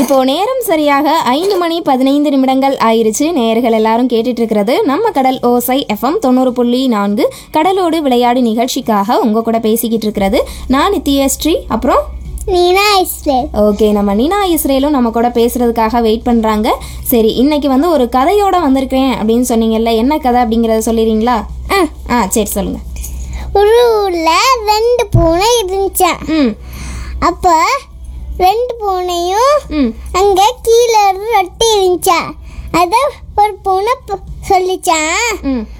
இப்போ நேரம் சரியாக ஐந்து மணி பதினைந்து நிமிடங்கள் ஆயிருச்சு நேயர்கள் எல்லாரும் கேட்டுட்டு இருக்கிறது நம்ம கடல் ஓசை எஃப்எம் தொண்ணூறு புள்ளி நான்கு கடலோடு விளையாடு நிகழ்ச்சிக்காக உங்க கூட பேசிக்கிட்டு இருக்கிறது நான் நித்யஸ்ரீ அப்புறம் நீனா இஸ்ரேல் ஓகே நம்ம நீனா இஸ்ரேலும் நம்ம கூட பேசுறதுக்காக வெயிட் பண்றாங்க சரி இன்னைக்கு வந்து ஒரு கதையோட வந்திருக்கேன் அப்படின்னு சொன்னீங்கல்ல என்ன கதை அப்படிங்கறத சொல்லிடுறீங்களா ஆ ஆ சரி சொல்லுங்க ஒரு ஊர்ல ரெண்டு பூனை இருந்துச்சான் ம் அப்ப ரெண்டு பூனையும் ம் அங்க கீழே ஒரு ரொட்டி இருந்துச்சா அத ஒரு பூனை ப- சொல்லிச்சான் ம்